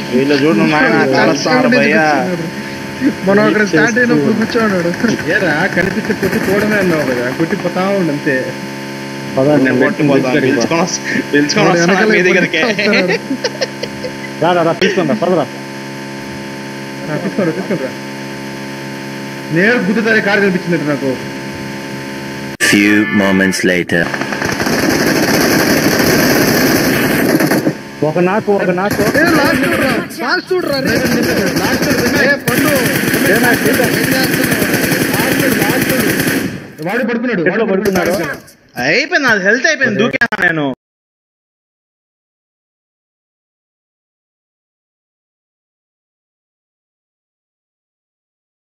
వీళ్ళు చూడు నాయన కలుస్తున్నారు భయ్యా మనం అక్కడ స్టార్ట్ అయినప్పుడు కూర్చోన్నాడు ఏరా కనిపిస్తే కొట్టి పోవడమే అన్నావు కదా కొట్టి పోతా ఉండు అంతే పదండి నేను కొట్టిపోతాను పిలుచుకొని వస్తా- పిలుచుకొని వస్తాను మీ దగ్గరికి రా రా రా తీసుకోండి పదరా ఆ, తీసుకోరా తీసుకోరా నేను గుర్తుతారే కారు కనిపించింది నాకు Few moments later. ఒక నాకు ఒక నాకు లాస్ట్ చూడరా లాస్ట్ చూడరా రే ఏ, పండు ఏం చేస్తున్నావు? వాడు పడుకున్నాడు ఎట్లా పడుకున్నాడు? అయిపోయింది నాది హెల్త్ అయిపోయింది దూకాను నేను